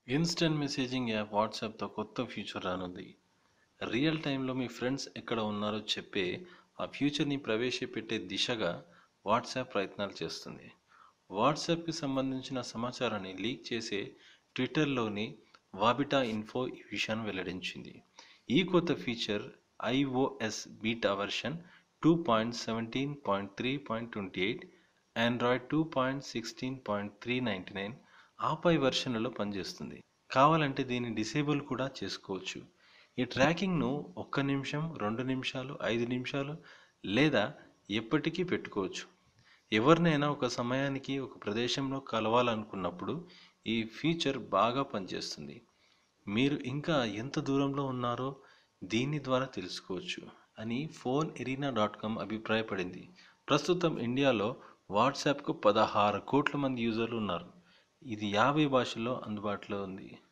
instant messaging app వాట్సాప్తో కొత్త feature రానుంది real టైంలో మీ ఫ్రెండ్స్ ఎక్కడ ఉన్నారో చెప్పే ఆ ఫ్యూచర్ని ప్రవేశపెట్టే దిశగా వాట్సాప్ ప్రయత్నాలు చేస్తుంది వాట్సాప్కి సంబంధించిన సమాచారాన్ని లీక్ చేసే ట్విట్టర్లోని వాబిటా ఇన్ఫో ఈ విషయాన్ని వెల్లడించింది ఈ కొత్త feature iOS beta version two point seventeen point three point twenty eight Android two point sixteen point three ninety nine ఆపై వెర్షన్లలో పనిచేస్తుంది కావాలంటే దీన్ని డిసేబుల్ కూడా చేసుకోవచ్చు ఈ ట్రాకింగ్ను ఒక్క నిమిషం రెండు నిమిషాలు ఐదు నిమిషాలు లేదా ఎప్పటికీ పెట్టుకోవచ్చు ఎవరినైనా ఒక సమయానికి ఒక ప్రదేశంలో కలవాలనుకున్నప్పుడు ఈ ఫీచర్ బాగా పనిచేస్తుంది మీరు ఇంకా ఎంత దూరంలో ఉన్నారో దీని ద్వారా తెలుసుకోవచ్చు అని ఫోన్ ఎరీనా డాట్ కామ్ అభిప్రాయపడింది ప్రస్తుతం ఇండియాలో వాట్సాప్కు పదహారు కోట్ల మంది యూజర్లు ఉన్నారు ఇది యాభై భాషల్లో అందుబాటులో ఉంది